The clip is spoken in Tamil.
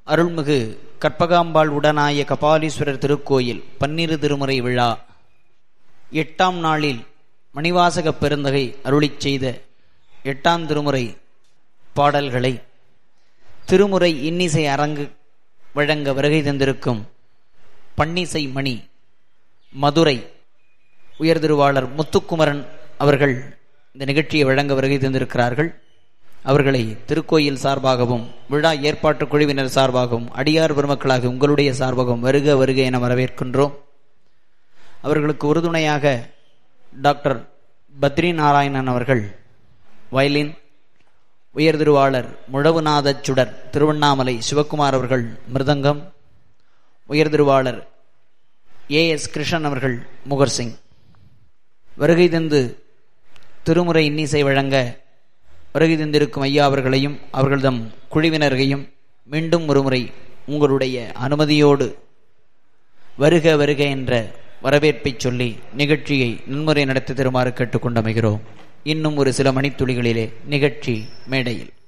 அருள்மிகு கற்பகாம்பாள் உடனாய கபாலீஸ்வரர் திருக்கோயில் பன்னிரு திருமுறை விழா எட்டாம் நாளில் மணிவாசகப் பெருந்தகை அருளிச் செய்த எட்டாம் திருமுறை பாடல்களை திருமுறை இன்னிசை அரங்கு வழங்க வருகை தந்திருக்கும் பன்னிசை மணி மதுரை உயர்திருவாளர் முத்துக்குமரன் அவர்கள் இந்த நிகழ்ச்சியை வழங்க வருகை தந்திருக்கிறார்கள் அவர்களை திருக்கோயில் சார்பாகவும் விழா ஏற்பாட்டு குழுவினர் சார்பாகவும் அடியார் பெருமக்களாக உங்களுடைய சார்பாகவும் வருக வருக என வரவேற்கின்றோம் அவர்களுக்கு உறுதுணையாக டாக்டர் பத்ரி நாராயணன் அவர்கள் வயலின் உயர்திருவாளர் முழவுநாதச் சுடர் திருவண்ணாமலை சிவக்குமார் அவர்கள் மிருதங்கம் உயர்திருவாளர் ஏ எஸ் கிருஷ்ணன் அவர்கள் முகர் சிங் வருகை தந்து திருமுறை இன்னிசை வழங்க வருகை தந்திருக்கும் ஐயா அவர்களையும் அவர்கள்தம் குழுவினரையும் மீண்டும் ஒருமுறை உங்களுடைய அனுமதியோடு வருக வருக என்ற வரவேற்பைச் சொல்லி நிகழ்ச்சியை நன்முறை நடத்தி தருமாறு கேட்டுக்கொண்டமைகிறோம் இன்னும் ஒரு சில மணித்துளிகளிலே நிகழ்ச்சி மேடையில்